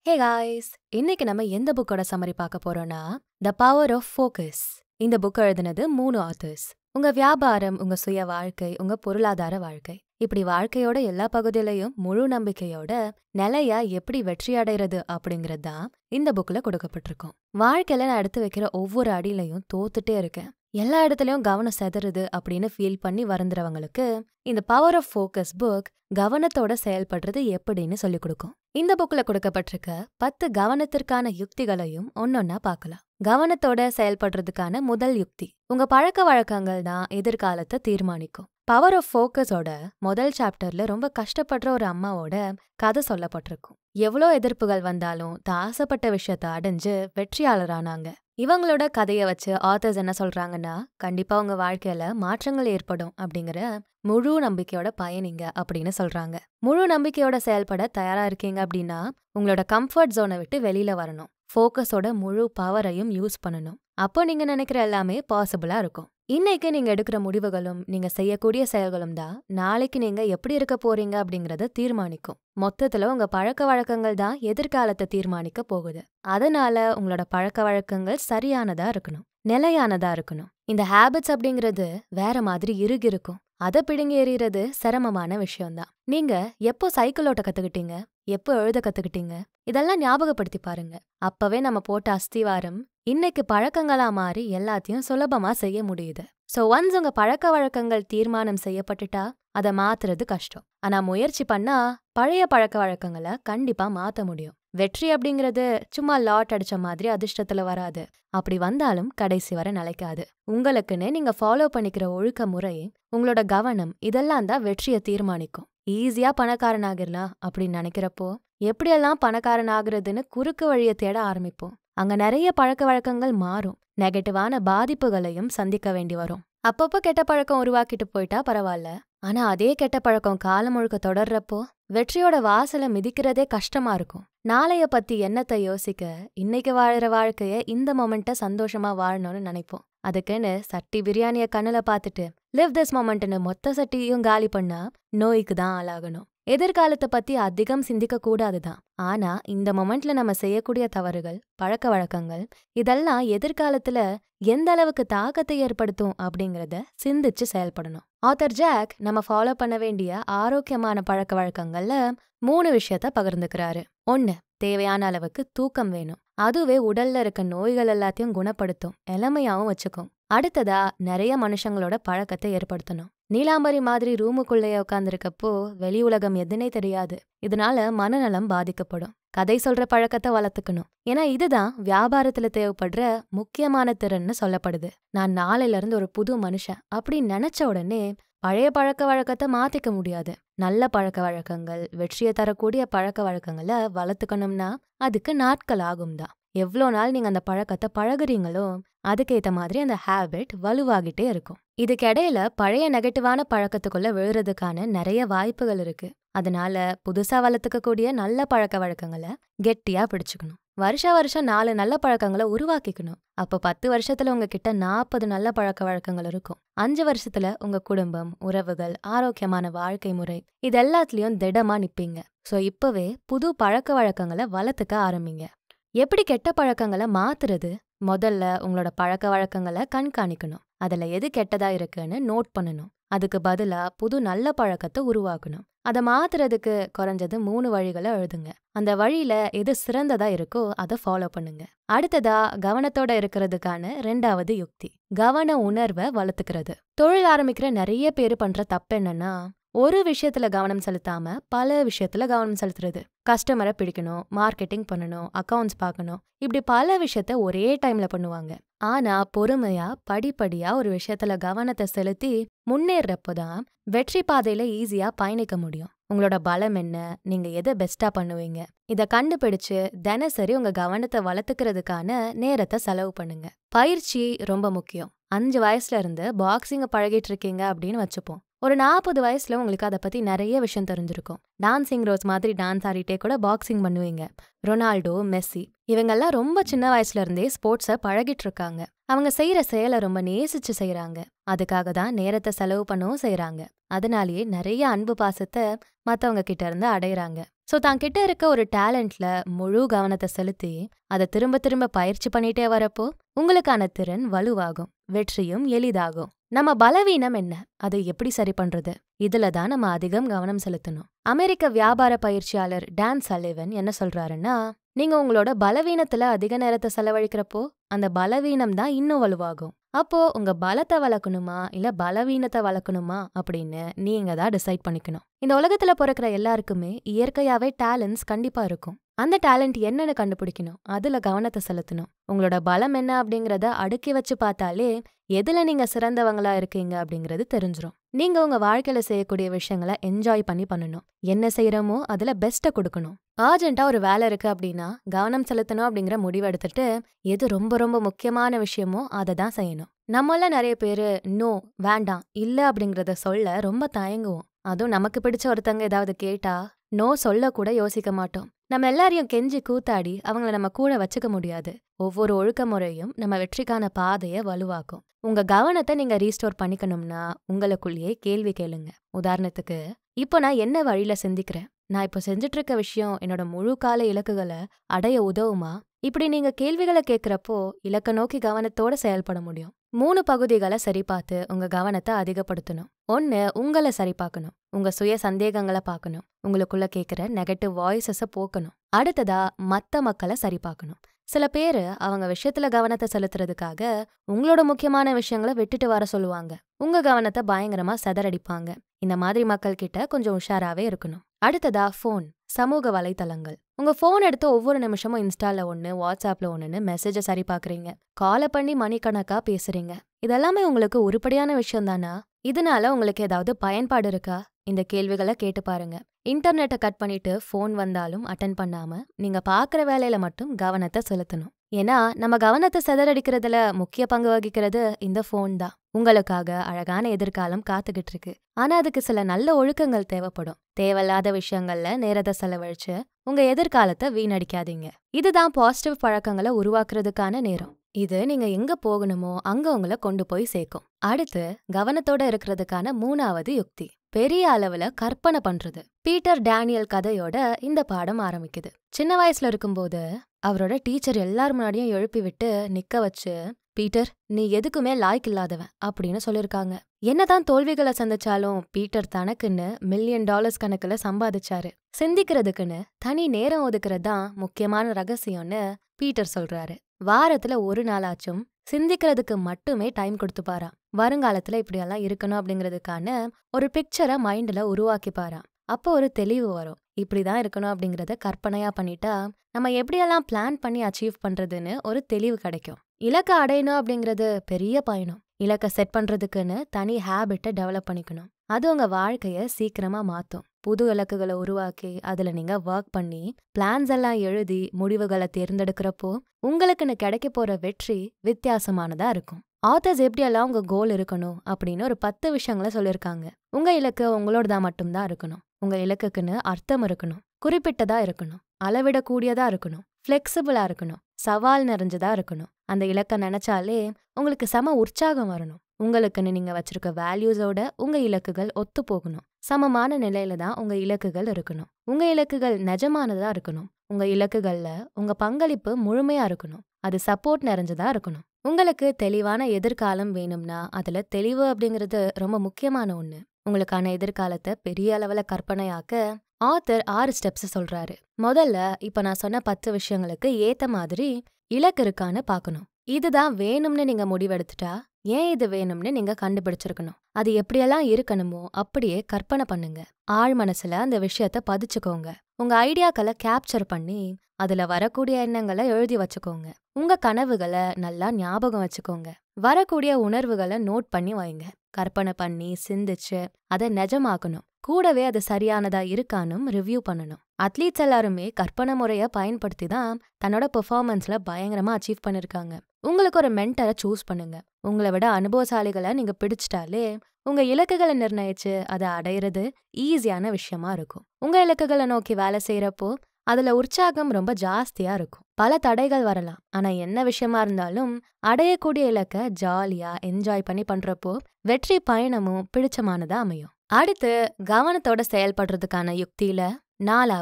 hey guys இன்னைக்கு நம்ம எந்த புக்கோட சம்மரி பார்க்க போறோம்னா த பவர் ஆஃப் ஃபோக்கஸ் இந்த புக் எழுதினது மூணு ஆத்தர்ஸ் உங்க வியாபாரம் உங்க சுய வாழ்க்கை உங்க பொருளாதார வாழ்க்கை இப்படி வாழ்க்கையோட எல்லா பகுதியிலையும் முழு நம்பிக்கையோட நிலையா எப்படி வெற்றி அடைறது அப்படிங்கிறது தான் இந்த புக்ல கொடுக்கப்பட்டிருக்கும் வாழ்க்கையில நான் எடுத்து வைக்கிற ஒவ்வொரு அடியிலையும் தோத்துட்டே இருக்கேன் எல்லா இடத்துலயும் கவனம் செதறுது அப்படின்னு ஃபீல் பண்ணி வருந்துறவங்களுக்கு இந்த பவர் ஆஃப் ஃபோக்கஸ் புக் கவனத்தோட செயல்படுறது எப்படின்னு சொல்லிக் கொடுக்கும் இந்த புக்ல கொடுக்கப்பட்டிருக்க பத்து கவனத்திற்கான யுக்திகளையும் ஒன்னொன்னா பார்க்கலாம் கவனத்தோட செயல்படுறதுக்கான முதல் யுக்தி உங்க பழக்க வழக்கங்கள் தான் எதிர்காலத்தை தீர்மானிக்கும் பவர் ஆஃப் ஃபோக்கஸோட முதல் சாப்டர்ல ரொம்ப கஷ்டப்படுற ஒரு அம்மாவோட கதை சொல்லப்பட்டிருக்கும் எவ்வளோ எதிர்ப்புகள் வந்தாலும் தான் ஆசைப்பட்ட விஷயத்த அடைஞ்சு வெற்றியாளரானாங்க இவங்களோட கதையை வச்சு ஆத்தர்ஸ் என்ன சொல்றாங்கன்னா கண்டிப்பா உங்க வாழ்க்கையில மாற்றங்கள் ஏற்படும் அப்படிங்கிற முழு நம்பிக்கையோட பயணிங்க அப்படின்னு சொல்றாங்க முழு நம்பிக்கையோட செயல்பட தயாரா இருக்கீங்க அப்படின்னா உங்களோட கம்ஃபர்ட் ஜோனை விட்டு வெளியில வரணும் ஃபோக்கஸோட முழு பவரையும் யூஸ் பண்ணணும் அப்போ நீங்க நினைக்கிற எல்லாமே பாசிபிளா இருக்கும் இன்னைக்கு நீங்க எடுக்கிற முடிவுகளும் நீங்க செய்யக்கூடிய செயல்களும் தான் நாளைக்கு நீங்க எப்படி இருக்க போறீங்க அப்படிங்கறத தீர்மானிக்கும் மொத்தத்துல உங்க பழக்க வழக்கங்கள் தான் எதிர்காலத்தை தீர்மானிக்க போகுது அதனால உங்களோட பழக்க வழக்கங்கள் சரியானதா இருக்கணும் நிலையானதா இருக்கணும் இந்த ஹேபிட்ஸ் அப்படிங்கிறது வேற மாதிரி இறுகி இருக்கும் அதை பிடுங்கி எறிகிறது சிரமமான விஷயம்தான் நீங்க எப்போ சைக்கிள் ஓட்ட கத்துக்கிட்டீங்க எப்போ எழுத கத்துக்கிட்டீங்க இதெல்லாம் ஞாபகப்படுத்தி பாருங்க அப்பவே நம்ம போட்ட அஸ்திவாரம் இன்னைக்கு பழக்கங்களா மாறி எல்லாத்தையும் சுலபமா செய்ய முடியுது சோ ஒன்ஸ் உங்க பழக்க வழக்கங்கள் தீர்மானம் செய்யப்பட்டுட்டா அதை மாத்துறது கஷ்டம் ஆனா முயற்சி பண்ணா பழைய பழக்க வழக்கங்களை கண்டிப்பா மாத்த முடியும் வெற்றி அப்படிங்கிறது சும்மா லாட் அடிச்ச மாதிரி அதிர்ஷ்டத்துல வராது அப்படி வந்தாலும் கடைசி வரை நிலைக்காது உங்களுக்குன்னு நீங்க ஃபாலோ பண்ணிக்கிற ஒழுக்க முறை உங்களோட கவனம் இதெல்லாம் தான் வெற்றியை தீர்மானிக்கும் ஈஸியா பணக்காரன் ஆகிடலாம் அப்படின்னு நினைக்கிறப்போ எப்படியெல்லாம் பணக்காரன் ஆகுறதுன்னு குறுக்கு வழியை தேட ஆரம்பிப்போம் அங்க நிறைய பழக்க வழக்கங்கள் மாறும் நெகட்டிவான பாதிப்புகளையும் சந்திக்க வேண்டி வரும் அப்பப்போ கெட்ட பழக்கம் உருவாக்கிட்டு போயிட்டா பரவாயில்ல ஆனா அதே கெட்ட பழக்கம் காலம் முழுக்க தொடர்றப்போ வெற்றியோட வாசலை மிதிக்கிறதே கஷ்டமா இருக்கும் நாளைய பத்தி என்னத்தை யோசிக்க இன்னைக்கு வாழற வாழ்க்கைய இந்த மொமெண்ட்ட சந்தோஷமா வாழணும்னு நினைப்போம் அதுக்குன்னு சட்டி பிரியாணிய கண்ணுல பார்த்துட்டு லிவ் திஸ் மொமெண்ட்னு மொத்த சட்டியையும் காலி பண்ணா நோய்க்கு தான் ஆளாகணும் எதிர்காலத்தை பத்தி அதிகம் சிந்திக்க கூடாதுதான் ஆனா இந்த மொமெண்ட்ல நம்ம செய்யக்கூடிய தவறுகள் பழக்க வழக்கங்கள் இதெல்லாம் எதிர்காலத்துல எந்த அளவுக்கு தாக்கத்தை ஏற்படுத்தும் அப்படிங்கறத சிந்திச்சு செயல்படணும் ஆத்தர் ஜாக் நம்ம ஃபாலோ பண்ண வேண்டிய ஆரோக்கியமான பழக்க வழக்கங்கள்ல மூணு விஷயத்த பகிர்ந்துக்கிறாரு ஒன்னு தேவையான அளவுக்கு தூக்கம் வேணும் அதுவே உடல்ல இருக்க நோய்கள் எல்லாத்தையும் குணப்படுத்தும் இளமையாவும் வச்சுக்கும் அடுத்ததா நிறைய மனுஷங்களோட பழக்கத்தை ஏற்படுத்தணும் நீலாம்பரி மாதிரி ரூமுக்குள்ளேயே உட்காந்துருக்கப்போ வெளி உலகம் எதுனே தெரியாது இதனால மனநலம் பாதிக்கப்படும் கதை சொல்ற பழக்கத்தை வளர்த்துக்கணும் ஏன்னா இதுதான் வியாபாரத்துல தேவைப்படுற முக்கியமான திறன்னு சொல்லப்படுது நான் நாளையில இருந்து ஒரு புது மனுஷன் அப்படின்னு நினைச்ச உடனே பழைய பழக்க வழக்கத்தை மாத்திக்க முடியாது நல்ல பழக்க வழக்கங்கள் வெற்றியை தரக்கூடிய பழக்க வழக்கங்களை வளர்த்துக்கணும்னா அதுக்கு நாட்கள் ஆகும் தான் எவ்வளோ நாள் நீங்க அந்த பழக்கத்தை பழகுறீங்களோ அதுக்கேத்த மாதிரி அந்த ஹேபிட் வலுவாகிட்டே இருக்கும் இதுக்கிடையில பழைய நெகட்டிவான பழக்கத்துக்குள்ள விழுறதுக்கான நிறைய வாய்ப்புகள் இருக்கு அதனால புதுசா வளர்த்துக்கக்கூடிய நல்ல பழக்க வழக்கங்களை கெட்டியா பிடிச்சுக்கணும் வருஷ வருஷம் நாலு நல்ல பழக்கங்களை உருவாக்கிக்கணும் அப்போ பத்து வருஷத்துல உங்ககிட்ட நாற்பது நல்ல பழக்க வழக்கங்கள் இருக்கும் அஞ்சு வருஷத்துல உங்க குடும்பம் உறவுகள் ஆரோக்கியமான வாழ்க்கை முறை இது எல்லாத்துலயும் திடமா நிப்பீங்க சோ இப்பவே புது பழக்க வழக்கங்களை வளர்த்துக்க ஆரம்பிங்க எப்படி கெட்ட பழக்கங்களை மாத்துறது முதல்ல உங்களோட பழக்க வழக்கங்களை கண்காணிக்கணும் அதுல எது கெட்டதா இருக்குன்னு நோட் பண்ணணும் அதுக்கு பதிலா புது நல்ல பழக்கத்தை உருவாக்கணும் அதை மாத்துறதுக்கு குறைஞ்சது மூணு வழிகளை எழுதுங்க அந்த வழியில எது சிறந்ததா இருக்கோ அதை ஃபாலோ பண்ணுங்க அடுத்ததா கவனத்தோட இருக்கிறதுக்கான ரெண்டாவது யுக்தி கவன உணர்வை வளர்த்துக்கிறது தொழில் ஆரம்பிக்கிற நிறைய பேர் பண்ற தப்பு என்னன்னா ஒரு விஷயத்துல கவனம் செலுத்தாம பல விஷயத்துல கவனம் செலுத்துறது கஸ்டமரை பிடிக்கணும் மார்க்கெட்டிங் பண்ணணும் அக்கவுண்ட்ஸ் பார்க்கணும் இப்படி பல விஷயத்த ஒரே டைம்ல பண்ணுவாங்க ஆனா பொறுமையா படிப்படியா ஒரு விஷயத்துல கவனத்தை செலுத்தி முன்னேறப்போதான் வெற்றி பாதையில ஈஸியா பயணிக்க முடியும் உங்களோட பலம் என்ன நீங்க எதை பெஸ்டா பண்ணுவீங்க இத கண்டுபிடிச்சு தினசரி உங்க கவனத்தை வளர்த்துக்கிறதுக்கான நேரத்தை செலவு பண்ணுங்க பயிற்சி ரொம்ப முக்கியம் அஞ்சு வயசுல இருந்து பாக்ஸிங்க பழகிட்டு இருக்கீங்க அப்படின்னு வச்சுப்போம் ஒரு நாற்பது வயசுல உங்களுக்கு அதை பத்தி நிறைய விஷயம் தெரிஞ்சிருக்கும் டான்சிங் ரோஸ் மாதிரி டான்ஸ் ஆடிட்டே கூட பாக்ஸிங் பண்ணுவீங்க ரொனால்டோ மெஸ்ஸி இவங்கெல்லாம் ரொம்ப சின்ன வயசுல இருந்தே ஸ்போர்ட்ஸை பழகிட்டு இருக்காங்க அவங்க செய்யற செயலை ரொம்ப நேசிச்சு செய்யறாங்க அதுக்காக தான் நேரத்தை செலவு பண்ணவும் செய்யறாங்க அதனாலேயே நிறைய அன்பு பாசத்தை மத்தவங்க கிட்ட இருந்து அடையறாங்க ஸோ தான் கிட்ட இருக்க ஒரு டேலண்ட்ல முழு கவனத்தை செலுத்தி அதை திரும்ப திரும்ப பயிற்சி பண்ணிட்டே வரப்போ உங்களுக்கான திறன் வலுவாகும் வெற்றியும் எளிதாகும் நம்ம பலவீனம் என்ன அதை எப்படி சரி பண்றது இதுல தான் நம்ம அதிகம் கவனம் செலுத்தணும் அமெரிக்க வியாபார பயிற்சியாளர் டான் சல்லிவன் என்ன சொல்றாருன்னா நீங்க உங்களோட பலவீனத்துல அதிக நேரத்தை செலவழிக்கிறப்போ அந்த பலவீனம் தான் இன்னும் வலுவாகும் அப்போ உங்க பலத்தை வளர்க்கணுமா இல்ல பலவீனத்தை வளர்க்கணுமா அப்படின்னு நீங்க தான் டிசைட் பண்ணிக்கணும் இந்த உலகத்துல பிறக்கிற எல்லாருக்குமே இயற்கையாவே டேலண்ட்ஸ் கண்டிப்பா இருக்கும் அந்த டேலண்ட் என்னன்னு கண்டுபிடிக்கணும் அதுல கவனத்தை செலுத்தணும் உங்களோட பலம் என்ன அப்படிங்கறத அடுக்கி வச்சு பார்த்தாலே எதுல நீங்க சிறந்தவங்களா இருக்கீங்க அப்படிங்கறது தெரிஞ்சிரும் நீங்க உங்க வாழ்க்கையில செய்யக்கூடிய விஷயங்களை என்ஜாய் பண்ணி பண்ணணும் என்ன செய்யறோமோ அதுல பெஸ்ட்டை கொடுக்கணும் அர்ஜென்ட்டா ஒரு வேலை இருக்கு அப்படின்னா கவனம் செலுத்தணும் அப்படிங்கிற முடிவு எடுத்துட்டு எது ரொம்ப ரொம்ப முக்கியமான விஷயமோ அதை தான் செய்யணும் நம்மள நிறைய பேரு நோ வேண்டாம் இல்ல அப்படிங்கறத சொல்ல ரொம்ப தயங்குவோம் அதுவும் நமக்கு பிடிச்ச ஒருத்தங்க ஏதாவது கேட்டா நோ சொல்ல கூட யோசிக்க மாட்டோம் நம்ம எல்லாரையும் கெஞ்சி கூத்தாடி அவங்கள நம்ம கூட வச்சுக்க முடியாது ஒவ்வொரு ஒழுக்க முறையும் நம்ம வெற்றிக்கான பாதையை வலுவாக்கும் உங்க கவனத்தை நீங்க ரீஸ்டோர் பண்ணிக்கணும்னா உங்களுக்குள்ளேயே கேள்வி கேளுங்க உதாரணத்துக்கு இப்போ நான் என்ன வழியில சிந்திக்கிறேன் நான் இப்போ செஞ்சுட்டு இருக்க விஷயம் என்னோட முழு கால இலக்குகளை அடைய உதவுமா இப்படி நீங்க கேள்விகளை கேட்கிறப்போ இலக்க நோக்கி கவனத்தோட செயல்பட முடியும் மூணு பகுதிகளை சரி பார்த்து உங்க கவனத்தை அதிகப்படுத்தணும் ஒன்னு உங்களை சரி பார்க்கணும் உங்க சுய சந்தேகங்களை பார்க்கணும் உங்களுக்குள்ள கேட்குற நெகட்டிவ் வாய்ஸஸை போக்கணும் அடுத்ததா மத்த மக்களை சரி பார்க்கணும் சில பேர் அவங்க விஷயத்துல கவனத்தை செலுத்துறதுக்காக உங்களோட முக்கியமான விஷயங்களை விட்டுட்டு வர சொல்லுவாங்க உங்க கவனத்தை பயங்கரமா செதறடிப்பாங்க இந்த மாதிரி மக்கள் கிட்ட கொஞ்சம் உஷாராவே இருக்கணும் அடுத்ததா ஃபோன் சமூக வலைத்தளங்கள் உங்க ஃபோன் எடுத்து ஒவ்வொரு நிமிஷமும் இன்ஸ்டால ஒன்னு வாட்ஸ்அப்ல ஒன்னுன்னு மெசேஜை சரி பாக்குறீங்க காலை பண்ணி மணிக்கணக்கா பேசுறீங்க இதெல்லாமே உங்களுக்கு உருப்படியான விஷயம் தானா இதனால உங்களுக்கு ஏதாவது பயன்பாடு இருக்கா இந்த கேள்விகளை கேட்டு பாருங்க இன்டர்நெட்டை கட் பண்ணிட்டு ஃபோன் வந்தாலும் அட்டன் பண்ணாம நீங்க பாக்குற வேலையில மட்டும் கவனத்தை செலுத்தணும் ஏன்னா நம்ம கவனத்தை சிதறடிக்கிறதுல முக்கிய பங்கு வகிக்கிறது இந்த ஃபோன் தான் உங்களுக்காக அழகான எதிர்காலம் காத்துக்கிட்டு இருக்கு ஆனா அதுக்கு சில நல்ல ஒழுக்கங்கள் தேவைப்படும் தேவையில்லாத விஷயங்கள்ல நேரத்தை செலவழிச்சு உங்க எதிர்காலத்தை வீணடிக்காதீங்க இதுதான் பாசிட்டிவ் பழக்கங்களை உருவாக்குறதுக்கான நேரம் இது நீங்க எங்க போகணுமோ அங்க உங்களை கொண்டு போய் சேர்க்கும் அடுத்து கவனத்தோட இருக்கிறதுக்கான மூணாவது யுக்தி பெரிய அளவுல கற்பனை பண்றது பீட்டர் டேனியல் கதையோட இந்த பாடம் ஆரம்பிக்குது சின்ன வயசுல இருக்கும்போது அவரோட டீச்சர் எல்லார் முன்னாடியும் எழுப்பி விட்டு நிக்க வச்சு பீட்டர் நீ எதுக்குமே லாய்க்கு இல்லாதவன் அப்படின்னு சொல்லிருக்காங்க என்னதான் தோல்விகளை சந்திச்சாலும் பீட்டர் தனக்குன்னு மில்லியன் டாலர்ஸ் கணக்குல சம்பாதிச்சாரு சிந்திக்கிறதுக்குன்னு தனி நேரம் ஒதுக்குறது தான் முக்கியமான ரகசியம்னு பீட்டர் சொல்றாரு வாரத்துல ஒரு நாளாச்சும் சிந்திக்கிறதுக்கு மட்டுமே டைம் கொடுத்துப்பாராம் வருங்காலத்துல இப்படியெல்லாம் இருக்கணும் அப்படிங்கிறதுக்கான ஒரு பிக்சரை மைண்ட்ல உருவாக்கி பாராம் அப்போ ஒரு தெளிவு வரும் இப்படிதான் இருக்கணும் அப்படிங்கறத கற்பனையா பண்ணிட்டா நம்ம எப்படியெல்லாம் பிளான் பண்ணி அச்சீவ் பண்றதுன்னு ஒரு தெளிவு கிடைக்கும் இலக்கை அடையணும் அப்படிங்கிறது பெரிய பயணம் இலக்கை செட் பண்றதுக்குன்னு தனி ஹேபிட்டை டெவலப் பண்ணிக்கணும் அது உங்க வாழ்க்கைய சீக்கிரமா மாத்தும் புது இலக்குகளை உருவாக்கி அதுல நீங்க ஒர்க் பண்ணி பிளான்ஸ் எல்லாம் எழுதி முடிவுகளை தேர்ந்தெடுக்கிறப்போ உங்களுக்குன்னு கிடைக்க போற வெற்றி வித்தியாசமானதா இருக்கும் ஆத்தர்ஸ் எப்படியெல்லாம் உங்க கோல் இருக்கணும் அப்படின்னு ஒரு பத்து விஷயங்களை சொல்லியிருக்காங்க உங்க இலக்கு உங்களோட தான் மட்டும்தான் இருக்கணும் உங்க இலக்குக்குன்னு அர்த்தம் இருக்கணும் குறிப்பிட்டதா இருக்கணும் அளவிடக்கூடியதா இருக்கணும் ஃப்ளெக்சிபிளா இருக்கணும் சவால் நிறைஞ்சதா இருக்கணும் அந்த இலக்கை நினைச்சாலே உங்களுக்கு சம உற்சாகம் வரணும் உங்களுக்குன்னு நீங்க வச்சிருக்க வேல்யூஸோட உங்க இலக்குகள் ஒத்து போகணும் சமமான நிலையில தான் உங்க இலக்குகள் இருக்கணும் உங்க இலக்குகள் நிஜமானதா இருக்கணும் உங்க இலக்குகள்ல உங்க பங்களிப்பு முழுமையா இருக்கணும் அது சப்போர்ட் நிறைஞ்சதா இருக்கணும் உங்களுக்கு தெளிவான எதிர்காலம் வேணும்னா அதுல தெளிவு அப்படிங்கிறது ரொம்ப முக்கியமான ஒண்ணு உங்களுக்கான எதிர்காலத்தை பெரிய அளவுல கற்பனையாக்க ஆத்தர் ஆறு ஸ்டெப்ஸ் சொல்றாரு முதல்ல இப்ப நான் சொன்ன பத்து விஷயங்களுக்கு ஏத்த மாதிரி இலக்கு இருக்கான்னு பார்க்கணும் இதுதான் வேணும்னு நீங்க முடிவெடுத்துட்டா ஏன் இது வேணும்னு நீங்க கண்டுபிடிச்சிருக்கணும் அது எப்படியெல்லாம் இருக்கணுமோ அப்படியே கற்பனை பண்ணுங்க ஆழ் மனசுல அந்த விஷயத்த பதிச்சுக்கோங்க உங்க ஐடியாக்களை கேப்சர் பண்ணி அதுல வரக்கூடிய எண்ணங்களை எழுதி வச்சுக்கோங்க உங்க கனவுகளை நல்லா ஞாபகம் வச்சுக்கோங்க வரக்கூடிய உணர்வுகளை நோட் பண்ணி வைங்க கற்பனை பண்ணி சிந்திச்சு அதை நிஜமாக்கணும் கூடவே அது சரியானதா இருக்கானும் ரிவ்யூ பண்ணணும் அத்லீட்ஸ் எல்லாருமே கற்பனை முறைய பயன்படுத்தி தான் தன்னோட பெர்ஃபார்மன்ஸ்ல பயங்கரமா அச்சீவ் பண்ணிருக்காங்க உங்களுக்கு ஒரு மென்டரை சூஸ் பண்ணுங்க உங்களை விட அனுபவசாலிகளை நீங்க பிடிச்சிட்டாலே உங்க இலக்குகளை நிர்ணயிச்சு அதை அடையிறது ஈஸியான விஷயமா இருக்கும் உங்க இலக்குகளை நோக்கி வேலை செய்யறப்போ அதுல உற்சாகம் ரொம்ப ஜாஸ்தியா இருக்கும் பல தடைகள் வரலாம் ஆனா என்ன விஷயமா இருந்தாலும் அடையக்கூடிய இலக்க ஜாலியா என்ஜாய் பண்ணி பண்றப்போ வெற்றி பயணமும் பிடிச்சமானதா அமையும் அடுத்து கவனத்தோட செயல்படுறதுக்கான யுக்தியில நாலாவது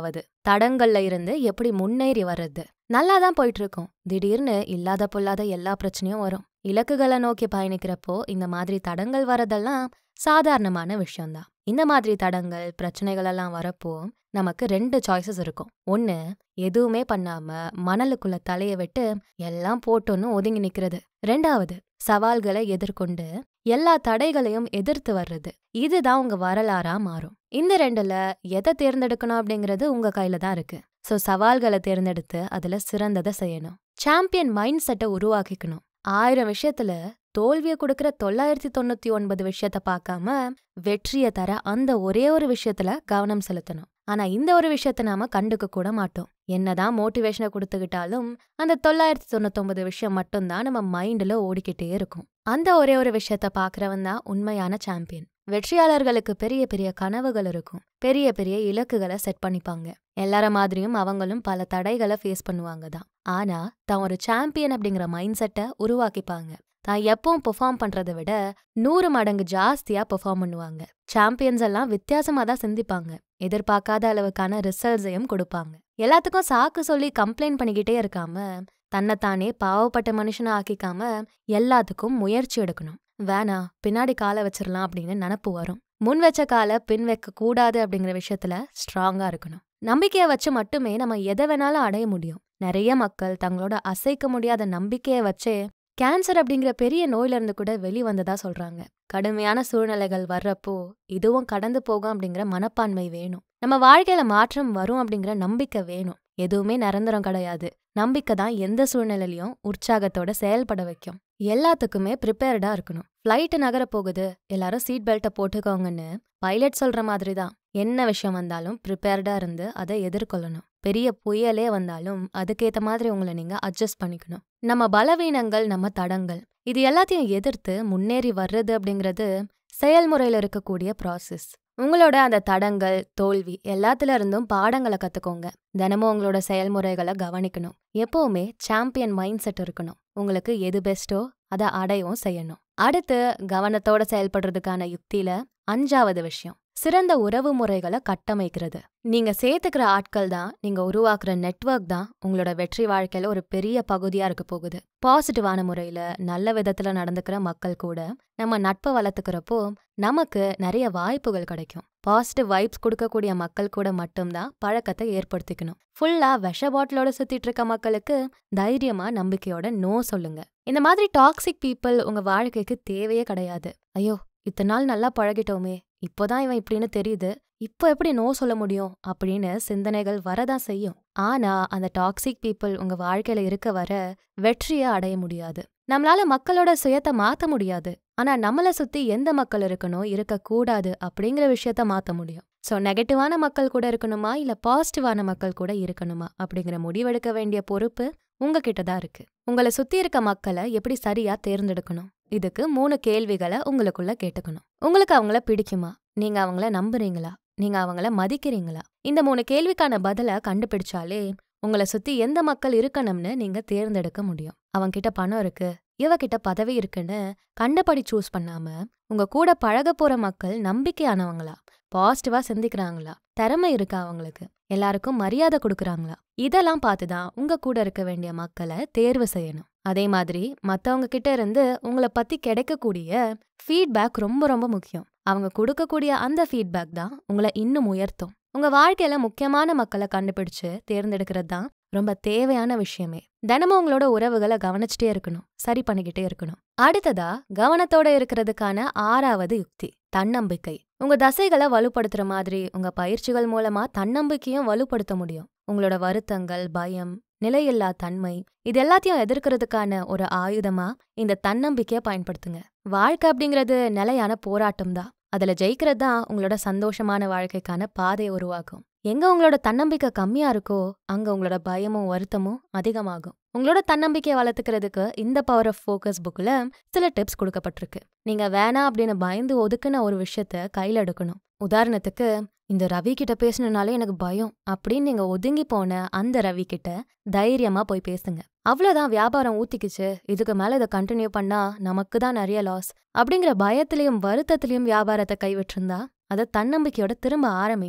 தடங்கள்ல இருந்து எப்படி முன்னேறி வர்றது நல்லா தான் போயிட்டு இருக்கும் திடீர்னு இல்லாத பொல்லாத எல்லா பிரச்சனையும் வரும் இலக்குகளை நோக்கி பயணிக்கிறப்போ இந்த மாதிரி தடங்கள் வரதெல்லாம் சாதாரணமான விஷயம்தான் இந்த மாதிரி தடங்கள் பிரச்சனைகள் எல்லாம் வரப்போ நமக்கு ரெண்டு சாய்ஸஸ் இருக்கும் ஒன்னு எதுவுமே பண்ணாம மணலுக்குள்ள தலைய விட்டு எல்லாம் போட்டோன்னு ஒதுங்கி நிக்கிறது ரெண்டாவது சவால்களை எதிர்கொண்டு எல்லா தடைகளையும் எதிர்த்து வர்றது இதுதான் உங்க வரலாறா மாறும் இந்த ரெண்டுல எதை தேர்ந்தெடுக்கணும் அப்படிங்கிறது உங்க கையில தான் இருக்கு சோ சவால்களை தேர்ந்தெடுத்து அதுல சிறந்ததை செய்யணும் சாம்பியன் மைண்ட் செட்டை உருவாக்கிக்கணும் ஆயிரம் விஷயத்துல தோல்வியை கொடுக்கிற தொள்ளாயிரத்தி தொண்ணூத்தி ஒன்பது விஷயத்த பார்க்காம வெற்றியை தர அந்த ஒரே ஒரு விஷயத்துல கவனம் செலுத்தணும் ஆனா இந்த ஒரு விஷயத்த நாம கண்டுக்க கூட மாட்டோம் என்னதான் மோட்டிவேஷனை கொடுத்துக்கிட்டாலும் அந்த தொள்ளாயிரத்தி தொண்ணூத்தொன்பது விஷயம் மட்டும்தான் நம்ம மைண்ட்ல ஓடிக்கிட்டே இருக்கும் அந்த ஒரே ஒரு விஷயத்த பாக்குறவன் தான் உண்மையான சாம்பியன் வெற்றியாளர்களுக்கு பெரிய பெரிய கனவுகள் இருக்கும் பெரிய பெரிய இலக்குகளை செட் பண்ணிப்பாங்க எல்லார மாதிரியும் அவங்களும் பல தடைகளை ஃபேஸ் பண்ணுவாங்க தான் ஆனா தான் ஒரு சாம்பியன் அப்படிங்கிற மைண்ட் செட்டை உருவாக்கிப்பாங்க தான் எப்பவும் பெர்ஃபார்ம் பண்றதை விட நூறு மடங்கு ஜாஸ்தியா பெர்ஃபார்ம் பண்ணுவாங்க சாம்பியன்ஸ் எல்லாம் வித்தியாசமா தான் சிந்திப்பாங்க எதிர்பார்க்காத அளவுக்கான ரிசல்ட்ஸையும் கொடுப்பாங்க எல்லாத்துக்கும் சாக்கு சொல்லி கம்ப்ளைண்ட் பண்ணிக்கிட்டே இருக்காம தன்னைத்தானே பாவப்பட்ட மனுஷனை ஆக்கிக்காம எல்லாத்துக்கும் முயற்சி எடுக்கணும் வேணா பின்னாடி காலை வச்சிடலாம் அப்படின்னு நினப்பு வரும் முன் வச்ச காலை பின் வைக்க கூடாது அப்படிங்கிற விஷயத்துல ஸ்ட்ராங்கா இருக்கணும் நம்பிக்கையை வச்சு மட்டுமே நம்ம எதை வேணாலும் அடைய முடியும் நிறைய மக்கள் தங்களோட அசைக்க முடியாத நம்பிக்கையை வச்சே கேன்சர் அப்படிங்கிற பெரிய நோயில இருந்து கூட வெளிவந்ததா சொல்றாங்க கடுமையான சூழ்நிலைகள் வர்றப்போ இதுவும் கடந்து போகும் அப்படிங்கிற மனப்பான்மை வேணும் நம்ம வாழ்க்கையில மாற்றம் வரும் அப்படிங்கிற நம்பிக்கை வேணும் எதுவுமே நிரந்தரம் கிடையாது நம்பிக்கை தான் எந்த சூழ்நிலையிலையும் உற்சாகத்தோட செயல்பட வைக்கும் எல்லாத்துக்குமே ப்ரிப்பேர்டா இருக்கணும் ஃப்ளைட் நகர போகுது எல்லாரும் சீட் பெல்ட்டை போட்டுக்கோங்கன்னு பைலட் சொல்ற மாதிரி தான் என்ன விஷயம் வந்தாலும் ப்ரிப்பேர்டா இருந்து அதை எதிர்கொள்ளணும் பெரிய புயலே வந்தாலும் அதுக்கேத்த மாதிரி உங்களை நீங்க அட்ஜஸ்ட் பண்ணிக்கணும் நம்ம பலவீனங்கள் நம்ம தடங்கள் இது எல்லாத்தையும் எதிர்த்து முன்னேறி வர்றது அப்படிங்கிறது செயல்முறையில இருக்கக்கூடிய ப்ராசஸ் உங்களோட அந்த தடங்கள் தோல்வி எல்லாத்துல இருந்தும் பாடங்களை கத்துக்கோங்க தினமும் உங்களோட செயல்முறைகளை கவனிக்கணும் எப்பவுமே சாம்பியன் மைண்ட் செட் இருக்கணும் உங்களுக்கு எது பெஸ்ட்டோ அதை அடையவும் செய்யணும் அடுத்து கவனத்தோட செயல்படுறதுக்கான யுக்தியில அஞ்சாவது விஷயம் சிறந்த உறவு முறைகளை கட்டமைக்கிறது நீங்க சேர்த்துக்கிற ஆட்கள் தான் நீங்க உருவாக்குற நெட்வொர்க் தான் உங்களோட வெற்றி வாழ்க்கையில ஒரு பெரிய பகுதியா இருக்க போகுது பாசிட்டிவான முறையில நல்ல விதத்துல நடந்துக்கிற மக்கள் கூட நம்ம நட்பை வளர்த்துக்கிறப்போ நமக்கு நிறைய வாய்ப்புகள் கிடைக்கும் பாசிட்டிவ் வைப்ஸ் கொடுக்கக்கூடிய மக்கள் கூட மட்டும்தான் பழக்கத்தை ஏற்படுத்திக்கணும் ஃபுல்லா விஷ பாட்டிலோட சுத்திட்டு இருக்க மக்களுக்கு தைரியமா நம்பிக்கையோட நோ சொல்லுங்க இந்த மாதிரி டாக்ஸிக் பீப்புள் உங்க வாழ்க்கைக்கு தேவையே கிடையாது ஐயோ இத்தனை நாள் நல்லா பழகிட்டோமே இப்போதான் இவன் இப்படின்னு தெரியுது இப்போ எப்படி நோ சொல்ல முடியும் அப்படின்னு சிந்தனைகள் வரதான் செய்யும் ஆனா அந்த டாக்ஸிக் பீப்புள் உங்க வாழ்க்கையில இருக்க வர வெற்றியை அடைய முடியாது நம்மளால மக்களோட சுயத்தை மாத்த முடியாது ஆனா நம்மள சுத்தி எந்த மக்கள் இருக்கணும் இருக்கக்கூடாது அப்படிங்கிற விஷயத்த மாத்த முடியும் சோ நெகட்டிவான மக்கள் கூட இருக்கணுமா இல்ல பாசிட்டிவான மக்கள் கூட இருக்கணுமா அப்படிங்கிற முடிவெடுக்க வேண்டிய பொறுப்பு உங்ககிட்ட தான் இருக்கு உங்களை சுத்தி இருக்க மக்களை எப்படி சரியா தேர்ந்தெடுக்கணும் இதுக்கு மூணு கேள்விகளை உங்களுக்குள்ள கேட்டுக்கணும் உங்களுக்கு அவங்கள பிடிக்குமா நீங்க அவங்கள நம்புறீங்களா நீங்க அவங்கள மதிக்கிறீங்களா இந்த மூணு கேள்விக்கான பதில கண்டுபிடிச்சாலே உங்களை சுத்தி எந்த மக்கள் இருக்கணும்னு நீங்க தேர்ந்தெடுக்க முடியும் அவன்கிட்ட பணம் இருக்கு இவகிட்ட பதவி இருக்குன்னு கண்டபடி சூஸ் பண்ணாம உங்க கூட பழக போற மக்கள் நம்பிக்கையானவங்களா பாசிட்டிவா சிந்திக்கிறாங்களா திறமை இருக்கா அவங்களுக்கு எல்லாருக்கும் மரியாதை கொடுக்குறாங்களா இதெல்லாம் பார்த்துதான் உங்க கூட இருக்க வேண்டிய மக்களை தேர்வு செய்யணும் அதே மாதிரி மத்தவங்க கிட்ட இருந்து உங்களை பத்தி கிடைக்கக்கூடிய ஃபீட்பேக் ரொம்ப ரொம்ப முக்கியம் அவங்க கொடுக்கக்கூடிய அந்த ஃபீட்பேக் தான் உங்களை இன்னும் உயர்த்தும் உங்க வாழ்க்கையில முக்கியமான மக்களை கண்டுபிடிச்சு தேர்ந்தெடுக்கிறது தான் ரொம்ப தேவையான விஷயமே தினமும் உங்களோட உறவுகளை கவனிச்சுட்டே இருக்கணும் சரி பண்ணிக்கிட்டே இருக்கணும் அடுத்ததா கவனத்தோட இருக்கிறதுக்கான ஆறாவது யுக்தி தன்னம்பிக்கை உங்க தசைகளை வலுப்படுத்துற மாதிரி உங்க பயிற்சிகள் மூலமா தன்னம்பிக்கையும் வலுப்படுத்த முடியும் உங்களோட வருத்தங்கள் பயம் நிலையில்லா தன்மை இது எல்லாத்தையும் எதிர்க்கிறதுக்கான ஒரு ஆயுதமா இந்த தன்னம்பிக்கைய பயன்படுத்துங்க வாழ்க்கை அப்படிங்கிறது நிலையான போராட்டம் தான் அதுல ஜெயிக்கிறது தான் உங்களோட சந்தோஷமான வாழ்க்கைக்கான பாதையை உருவாக்கும் எங்க உங்களோட தன்னம்பிக்கை கம்மியா இருக்கோ அங்க உங்களோட பயமும் வருத்தமும் அதிகமாகும் உங்களோட தன்னம்பிக்கையை வளர்த்துக்கிறதுக்கு இந்த பவர் ஆஃப் ஃபோக்கஸ் புக்கில் சில டிப்ஸ் கொடுக்கப்பட்டிருக்கு நீங்க வேணாம் அப்படின்னு பயந்து ஒதுக்குன ஒரு விஷயத்த கையில் எடுக்கணும் உதாரணத்துக்கு இந்த ரவி கிட்ட பேசணுனாலே எனக்கு பயம் அப்படின்னு நீங்க ஒதுங்கி போன அந்த ரவி கிட்ட தைரியமா போய் பேசுங்க அவ்வளவுதான் வியாபாரம் ஊத்திக்குச்சு இதுக்கு மேல இதை கண்டினியூ பண்ணா நமக்கு தான் நிறைய லாஸ் அப்படிங்கிற பயத்திலையும் வருத்தத்திலையும் வியாபாரத்தை கைவிட்டிருந்தா அதை தன்னம்பிக்கையோட திரும்ப ஆரம்பிங்க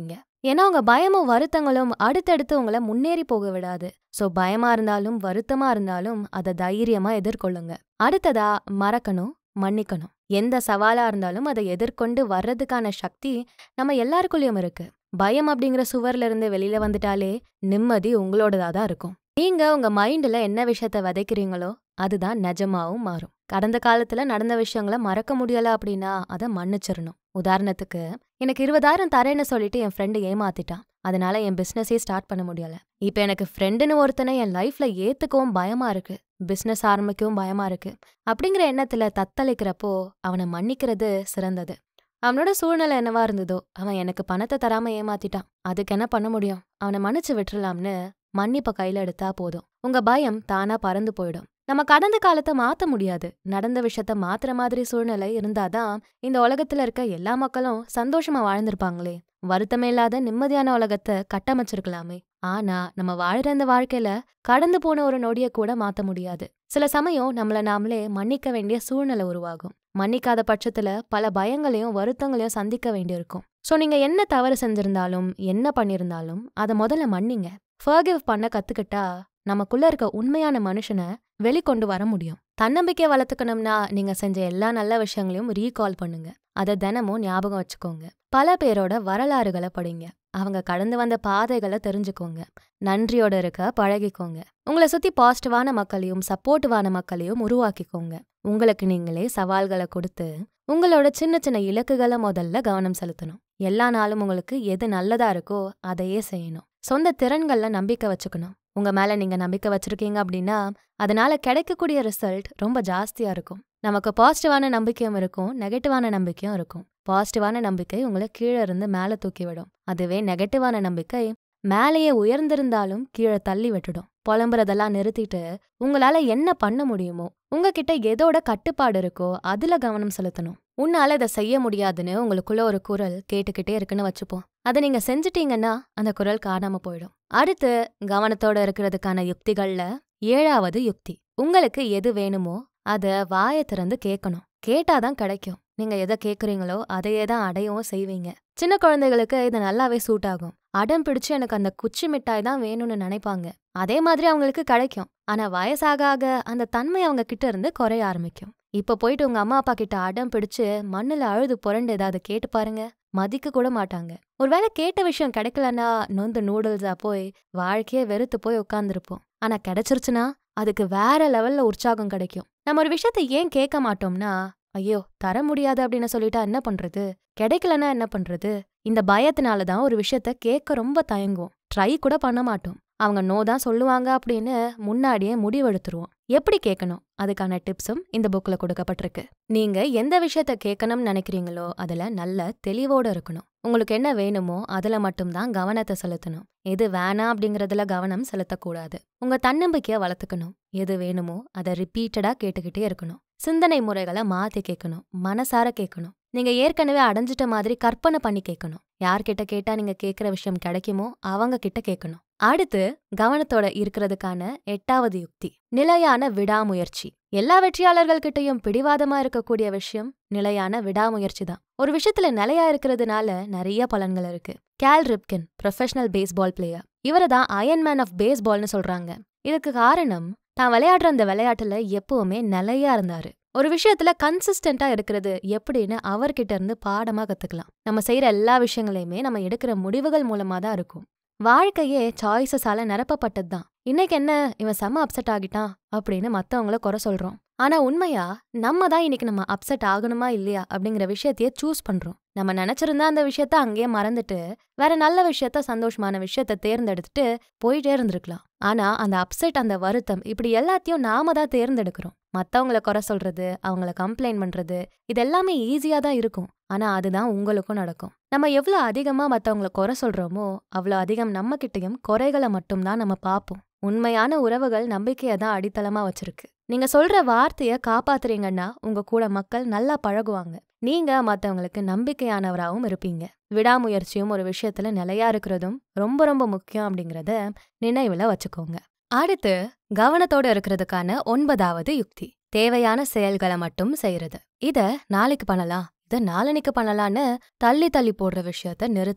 ஏன்னா உங்க பயமும் வருத்தங்களும் அடுத்தடுத்து உங்களை முன்னேறி போக விடாது சோ பயமா இருந்தாலும் வருத்தமா இருந்தாலும் அதை தைரியமா எதிர்கொள்ளுங்க அடுத்ததா மறக்கணும் மன்னிக்கணும் எந்த சவாலா இருந்தாலும் அதை எதிர்கொண்டு வர்றதுக்கான சக்தி நம்ம எல்லாருக்குள்ளயும் இருக்கு பயம் அப்படிங்கிற சுவர்ல இருந்து வெளியில வந்துட்டாலே நிம்மதி உங்களோடதா தான் இருக்கும் நீங்க உங்க மைண்ட்ல என்ன விஷயத்த விதைக்கிறீங்களோ அதுதான் நிஜமாவும் மாறும் கடந்த காலத்துல நடந்த விஷயங்களை மறக்க முடியல அப்படின்னா அதை மன்னிச்சிடணும் உதாரணத்துக்கு எனக்கு இருபதாயிரம் தரேன்னு சொல்லிட்டு என் ஃப்ரெண்டு ஏமாத்திட்டான் அதனால என் பிசினஸே ஸ்டார்ட் பண்ண முடியல இப்ப எனக்கு ஃப்ரெண்டுன்னு ஒருத்தனை என் லைஃப்ல ஏத்துக்கவும் பயமா இருக்கு பிசினஸ் ஆரம்பிக்கவும் பயமா இருக்கு அப்படிங்கிற எண்ணத்துல தத்தளிக்கிறப்போ அவனை மன்னிக்கிறது சிறந்தது அவனோட சூழ்நிலை என்னவா இருந்ததோ அவன் எனக்கு பணத்தை தராம ஏமாத்திட்டான் அதுக்கு என்ன பண்ண முடியும் அவனை மன்னிச்சு விட்டுறலாம்னு மன்னிப்ப கையில எடுத்தா போதும் உங்க பயம் தானா பறந்து போயிடும் நம்ம கடந்த காலத்தை மாத்த முடியாது நடந்த விஷயத்த மாத்துற மாதிரி சூழ்நிலை இருந்தாதான் இந்த உலகத்துல இருக்க எல்லா மக்களும் சந்தோஷமா வாழ்ந்திருப்பாங்களே வருத்தமே இல்லாத நிம்மதியான உலகத்தை கட்டமைச்சிருக்கலாமே ஆனா நம்ம வாழ்ற இந்த வாழ்க்கையில கடந்து போன ஒரு நொடிய கூட மாத்த முடியாது சில சமயம் நம்மள நாமளே மன்னிக்க வேண்டிய சூழ்நிலை உருவாகும் மன்னிக்காத பட்சத்துல பல பயங்களையும் வருத்தங்களையும் சந்திக்க வேண்டியிருக்கும் சோ நீங்க என்ன தவறு செஞ்சிருந்தாலும் என்ன பண்ணிருந்தாலும் அதை முதல்ல மன்னிங்க ஃபர்கிவ் பண்ண கத்துக்கிட்டா நமக்குள்ள இருக்க உண்மையான மனுஷனை வெளிக்கொண்டு வர முடியும் தன்னம்பிக்கை வளர்த்துக்கணும்னா நீங்க செஞ்ச எல்லா நல்ல விஷயங்களையும் ரீகால் பண்ணுங்க அதை தினமும் ஞாபகம் வச்சுக்கோங்க பல பேரோட வரலாறுகளை படிங்க அவங்க கடந்து வந்த பாதைகளை தெரிஞ்சுக்கோங்க நன்றியோட இருக்க பழகிக்கோங்க உங்களை சுத்தி பாசிட்டிவான மக்களையும் சப்போர்ட்டிவான மக்களையும் உருவாக்கிக்கோங்க உங்களுக்கு நீங்களே சவால்களை கொடுத்து உங்களோட சின்ன சின்ன இலக்குகளை முதல்ல கவனம் செலுத்தணும் எல்லா நாளும் உங்களுக்கு எது நல்லதா இருக்கோ அதையே செய்யணும் சொந்த திறன்கள்ல நம்பிக்கை வச்சுக்கணும் உங்க மேல நீங்க நம்பிக்கை வச்சிருக்கீங்க அப்படின்னா அதனால கிடைக்கக்கூடிய ரிசல்ட் ரொம்ப ஜாஸ்தியா இருக்கும் நமக்கு பாசிட்டிவான நம்பிக்கையும் இருக்கும் நெகட்டிவான நம்பிக்கையும் இருக்கும் பாசிட்டிவான நம்பிக்கை உங்களை கீழே இருந்து மேலே தூக்கி விடும் அதுவே நெகட்டிவான நம்பிக்கை மேலேயே உயர்ந்திருந்தாலும் கீழே தள்ளி விட்டுடும் புலம்புறதெல்லாம் நிறுத்திட்டு உங்களால என்ன பண்ண முடியுமோ உங்ககிட்ட எதோட கட்டுப்பாடு இருக்கோ அதுல கவனம் செலுத்தணும் உன்னால இதை செய்ய முடியாதுன்னு உங்களுக்குள்ள ஒரு குரல் கேட்டுக்கிட்டே இருக்குன்னு வச்சுப்போம் அதை நீங்க செஞ்சிட்டீங்கன்னா அந்த குரல் காணாம போயிடும் அடுத்து கவனத்தோட இருக்கிறதுக்கான யுக்திகள்ல ஏழாவது யுக்தி உங்களுக்கு எது வேணுமோ அத வாயை திறந்து கேட்கணும் கேட்டாதான் கிடைக்கும் நீங்க எதை கேக்குறீங்களோ அதையே தான் அடையவும் செய்வீங்க சின்ன குழந்தைகளுக்கு இது நல்லாவே சூட் ஆகும் அடம் பிடிச்சு எனக்கு அந்த குச்சி மிட்டாய் தான் வேணும்னு நினைப்பாங்க அதே மாதிரி அவங்களுக்கு கிடைக்கும் ஆனா வயசாக ஆக அந்த தன்மை அவங்க கிட்ட இருந்து குறைய ஆரம்பிக்கும் இப்ப போயிட்டு உங்க அம்மா அப்பா கிட்ட அடம் பிடிச்சு மண்ணுல அழுது புரண்டு ஏதாவது கேட்டு பாருங்க மதிக்க கூட மாட்டாங்க ஒருவேளை கேட்ட விஷயம் கிடைக்கலன்னா நொந்து நூடுல்ஸா போய் வாழ்க்கையே வெறுத்து போய் உட்காந்துருப்போம் ஆனா கிடைச்சிருச்சுன்னா அதுக்கு வேற லெவல்ல உற்சாகம் கிடைக்கும் நம்ம ஒரு விஷயத்த ஏன் கேட்க மாட்டோம்னா ஐயோ தர முடியாது அப்படின்னு சொல்லிட்டா என்ன பண்றது கிடைக்கலன்னா என்ன பண்றது இந்த பயத்தினால தான் ஒரு விஷயத்த கேட்க ரொம்ப தயங்குவோம் ட்ரை கூட பண்ண மாட்டோம் அவங்க நோ தான் சொல்லுவாங்க அப்படின்னு முன்னாடியே முடிவெடுத்துருவோம் எப்படி கேட்கணும் அதுக்கான டிப்ஸும் இந்த புக்ல கொடுக்கப்பட்டிருக்கு நீங்க எந்த விஷயத்த கேட்கணும்னு நினைக்கிறீங்களோ அதுல நல்ல தெளிவோட இருக்கணும் உங்களுக்கு என்ன வேணுமோ அதுல மட்டும்தான் கவனத்தை செலுத்தணும் எது வேணாம் அப்படிங்கறதுல கவனம் செலுத்தக்கூடாது உங்க தன்னம்பிக்கைய வளர்த்துக்கணும் எது வேணுமோ அதை ரிப்பீட்டடா கேட்டுக்கிட்டே இருக்கணும் சிந்தனை முறைகளை மாத்தி கேட்கணும் மனசார கேட்கணும் நீங்க ஏற்கனவே அடைஞ்சிட்ட மாதிரி கற்பனை பண்ணி கேட்கணும் யார்கிட்ட கேட்டா நீங்க கேட்குற விஷயம் கிடைக்குமோ அவங்க கிட்ட கேட்கணும் அடுத்து கவனத்தோட இருக்கிறதுக்கான எட்டாவது யுக்தி நிலையான விடாமுயற்சி எல்லா வெற்றியாளர்கள் கிட்டயும் பிடிவாதமா இருக்கக்கூடிய விஷயம் நிலையான விடாமுயற்சி தான் ஒரு விஷயத்துல நிலையா இருக்கிறதுனால நிறைய பலன்கள் இருக்கு Cal Ripken professional baseball player இவரை தான் அயன்மேன் ஆஃப் பேஸ்பால்னு சொல்றாங்க இதுக்கு காரணம் தான் விளையாடுற அந்த விளையாட்டுல எப்பவுமே நிலையா இருந்தாரு ஒரு விஷயத்துல கன்சிஸ்டண்டா இருக்கிறது எப்படின்னு அவர்கிட்ட இருந்து பாடமா கத்துக்கலாம் நம்ம செய்யற எல்லா விஷயங்களையுமே நம்ம எடுக்கிற முடிவுகள் மூலமா தான் இருக்கும் வாழ்க்கையே சாய்ஸஸால நிரப்பப்பட்டது தான் இன்னைக்கு என்ன இவன் செம்ம அப்செட் ஆகிட்டான் அப்படின்னு மத்தவங்கள குறை சொல்றோம் ஆனா உண்மையா நம்ம தான் இன்னைக்கு நம்ம அப்செட் ஆகணுமா இல்லையா அப்படிங்கிற விஷயத்தையே சூஸ் பண்றோம் நம்ம நினைச்சிருந்தா அந்த விஷயத்த அங்கேயே மறந்துட்டு வேற நல்ல விஷயத்த சந்தோஷமான விஷயத்த தேர்ந்தெடுத்துட்டு போயிட்டே இருந்திருக்கலாம் ஆனா அந்த அப்செட் அந்த வருத்தம் இப்படி எல்லாத்தையும் நாம தான் தேர்ந்தெடுக்கிறோம் மத்தவங்கள குறை சொல்றது அவங்கள கம்ப்ளைண்ட் பண்றது இது எல்லாமே ஈஸியா தான் இருக்கும் ஆனா அதுதான் உங்களுக்கும் நடக்கும் நம்ம எவ்வளவு அதிகமா மத்தவங்கள குறை சொல்றோமோ அவ்வளவு அதிகம் நம்ம கிட்டயும் குறைகளை மட்டும்தான் நம்ம பார்ப்போம் உண்மையான உறவுகள் நம்பிக்கையை தான் அடித்தளமா வச்சிருக்கு நீங்க சொல்ற வார்த்தைய காப்பாத்துறீங்கன்னா உங்க கூட மக்கள் நல்லா பழகுவாங்க நீங்க மத்தவங்களுக்கு நம்பிக்கையானவராகவும் இருப்பீங்க விடாமுயற்சியும் ஒரு விஷயத்துல நிலையா இருக்கிறதும் ரொம்ப ரொம்ப முக்கியம் அப்படிங்கறத நினைவுல வச்சுக்கோங்க அடுத்து கவனத்தோட இருக்கிறதுக்கான ஒன்பதாவது யுக்தி தேவையான செயல்களை மட்டும் செய்யறது இத நாளைக்கு பண்ணலாம் இத நாளனைக்கு பண்ணலான்னு தள்ளி தள்ளி போடுற விஷயத்த நிறுத்துங்க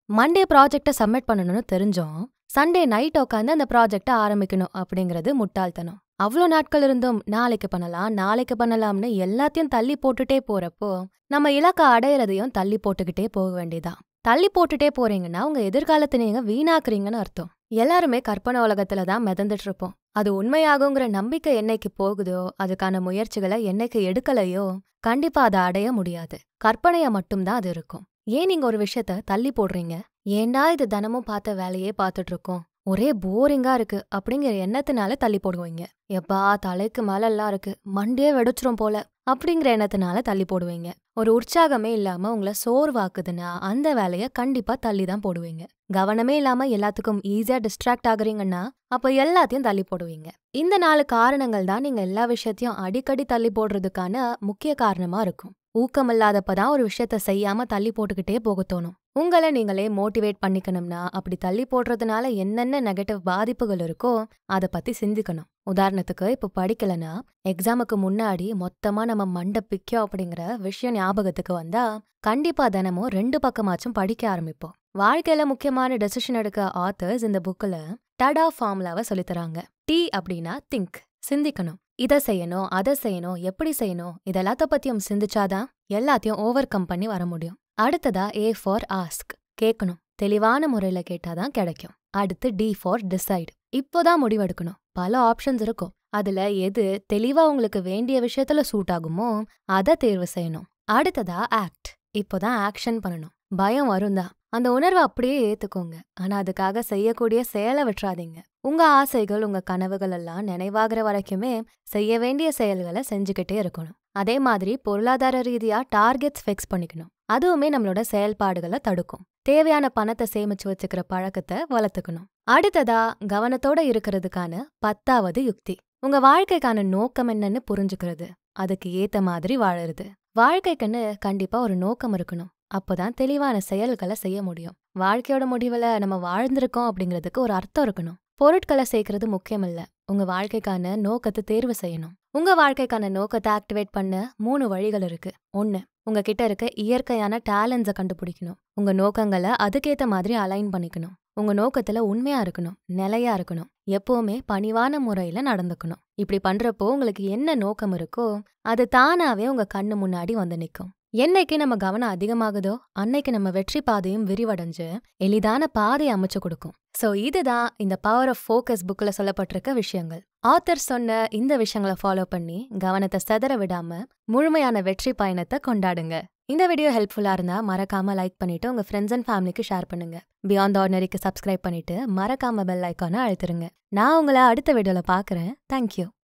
மண்டே ப்ராஜெக்டை சப்மிட் பண்ணணும்னு தெரிஞ்சோம் சண்டே நைட் உட்காந்து அந்த ப்ராஜெக்டை ஆரம்பிக்கணும் அப்படிங்கிறது முட்டாள்தனம் அவ்வளோ நாட்கள் இருந்தும் நாளைக்கு பண்ணலாம் நாளைக்கு பண்ணலாம்னு எல்லாத்தையும் தள்ளி போட்டுட்டே போறப்போ நம்ம இலக்கை அடையிறதையும் தள்ளி போட்டுக்கிட்டே போக வேண்டியதான் தள்ளி போட்டுட்டே போறீங்கன்னா உங்க எதிர்காலத்தை நீங்க வீணாக்குறீங்கன்னு அர்த்தம் எல்லாருமே கற்பனை உலகத்துல தான் மிதந்துட்டு இருப்போம் அது உண்மையாகுங்கிற நம்பிக்கை என்னைக்கு போகுதோ அதுக்கான முயற்சிகளை என்னைக்கு எடுக்கலையோ கண்டிப்பா அதை அடைய முடியாது கற்பனையா மட்டும்தான் அது இருக்கும் ஏன் நீங்க ஒரு விஷயத்த தள்ளி போடுறீங்க ஏண்டா இது தினமும் பார்த்த வேலையே பார்த்துட்டு இருக்கோம் ஒரே போரிங்கா இருக்கு அப்படிங்கிற எண்ணத்தினால தள்ளி போடுவீங்க எப்பா தலைக்கு மேலெல்லாம் இருக்கு மண்டே வெடிச்சிரும் போல அப்படிங்கிற எண்ணத்தினால தள்ளி போடுவீங்க ஒரு உற்சாகமே இல்லாம உங்களை சோர்வாக்குதுன்னா அந்த வேலைய கண்டிப்பா தள்ளி தான் போடுவீங்க கவனமே இல்லாம எல்லாத்துக்கும் ஈஸியா டிஸ்ட்ராக்ட் ஆகுறீங்கன்னா அப்ப எல்லாத்தையும் தள்ளி போடுவீங்க இந்த நாலு காரணங்கள் தான் நீங்க எல்லா விஷயத்தையும் அடிக்கடி தள்ளி போடுறதுக்கான முக்கிய காரணமா இருக்கும் ஊக்கம் இல்லாதப்பதான் ஒரு விஷயத்த செய்யாம தள்ளி போட்டுக்கிட்டே போக தோணும் உங்களை நீங்களே மோட்டிவேட் பண்ணிக்கணும்னா அப்படி தள்ளி போடுறதுனால என்னென்ன நெகட்டிவ் பாதிப்புகள் இருக்கோ அதை பத்தி சிந்திக்கணும் உதாரணத்துக்கு இப்போ படிக்கலனா எக்ஸாமுக்கு முன்னாடி மொத்தமா நம்ம மண்டை பிக்கோ அப்படிங்கிற விஷயம் ஞாபகத்துக்கு வந்தா கண்டிப்பா தினமும் ரெண்டு பக்கமாச்சும் படிக்க ஆரம்பிப்போம் வாழ்க்கையில முக்கியமான டெசிஷன் எடுக்க ஆத்தர்ஸ் இந்த புக்கில் டடா ஃபார்முலாவை சொல்லித்தராங்க டி அப்படின்னா திங்க் சிந்திக்கணும் இதை செய்யணும் அதை செய்யணும் எப்படி செய்யணும் இதெல்லாத்த பத்தியும் சிந்திச்சாதான் எல்லாத்தையும் ஓவர் கம் பண்ணி வர முடியும் அடுத்ததா ஏ ஃபார் ஆஸ்க் கேட்கணும் தெளிவான முறையில கேட்டாதான் கிடைக்கும் அடுத்து டி ஃபார் டிசைட் இப்போதான் முடிவெடுக்கணும் பல ஆப்ஷன்ஸ் இருக்கும் அதுல எது தெளிவா உங்களுக்கு வேண்டிய விஷயத்துல சூட் ஆகுமோ அதை தேர்வு செய்யணும் அடுத்ததா ஆக்ட் இப்போதான் ஆக்ஷன் பண்ணணும் பயம் வரும் தான் அந்த உணர்வை அப்படியே ஏத்துக்கோங்க ஆனா அதுக்காக செய்யக்கூடிய செயலை விட்டுறாதீங்க உங்க ஆசைகள் உங்க கனவுகள் எல்லாம் நினைவாகிற வரைக்குமே செய்ய வேண்டிய செயல்களை செஞ்சுக்கிட்டே இருக்கணும் அதே மாதிரி பொருளாதார ரீதியா டார்கெட்ஸ் ஃபிக்ஸ் பண்ணிக்கணும் அதுவுமே நம்மளோட செயல்பாடுகளை தடுக்கும் தேவையான பணத்தை சேமிச்சு வச்சுக்கிற பழக்கத்தை வளர்த்துக்கணும் அடுத்ததா கவனத்தோட இருக்கிறதுக்கான பத்தாவது யுக்தி உங்க வாழ்க்கைக்கான நோக்கம் என்னன்னு புரிஞ்சுக்கிறது அதுக்கு ஏத்த மாதிரி வாழறது வாழ்க்கைக்குன்னு கண்டிப்பா ஒரு நோக்கம் இருக்கணும் அப்போதான் தெளிவான செயல்களை செய்ய முடியும் வாழ்க்கையோட முடிவுல நம்ம வாழ்ந்திருக்கோம் அப்படிங்கிறதுக்கு ஒரு அர்த்தம் இருக்கணும் பொருட்களை சேர்க்கறது முக்கியம் இல்ல உங்க வாழ்க்கைக்கான நோக்கத்தை தேர்வு செய்யணும் உங்க வாழ்க்கைக்கான நோக்கத்தை ஆக்டிவேட் பண்ண மூணு வழிகள் இருக்கு ஒன்னு உங்ககிட்ட இருக்க இயற்கையான டேலண்ட்ஸை கண்டுபிடிக்கணும் உங்க நோக்கங்களை அதுக்கேத்த மாதிரி அலைன் பண்ணிக்கணும் உங்க நோக்கத்துல உண்மையா இருக்கணும் நிலையா இருக்கணும் எப்பவுமே பணிவான முறையில நடந்துக்கணும் இப்படி பண்றப்போ உங்களுக்கு என்ன நோக்கம் இருக்கோ அது தானாவே உங்க கண்ணு முன்னாடி வந்து நிக்கும் என்னைக்கு நம்ம கவனம் அதிகமாகுதோ அன்னைக்கு நம்ம வெற்றி பாதையும் விரிவடைஞ்சு எளிதான பாதை அமைச்சு கொடுக்கும் சோ இதுதான் இந்த பவர் ஆஃப் ஃபோக்கஸ் புக்ல சொல்லப்பட்டிருக்க விஷயங்கள் ஆத்தர் சொன்ன இந்த விஷயங்களை ஃபாலோ பண்ணி கவனத்தை செதற விடாம முழுமையான வெற்றி பயணத்தை கொண்டாடுங்க இந்த வீடியோ ஹெல்ப்ஃபுல்லா இருந்தா மறக்காம லைக் பண்ணிட்டு உங்க ஃப்ரெண்ட்ஸ் அண்ட் ஃபேமிலிக்கு ஷேர் பண்ணுங்க பியாண்ட் ஆர்டினரிக்கு சப்ஸ்கிரைப் பண்ணிட்டு மறக்காம பெல் ஐக்கானை அழுத்துருங்க நான் உங்களை அடுத்த வீடியோல பாக்குறேன் தேங்க்யூ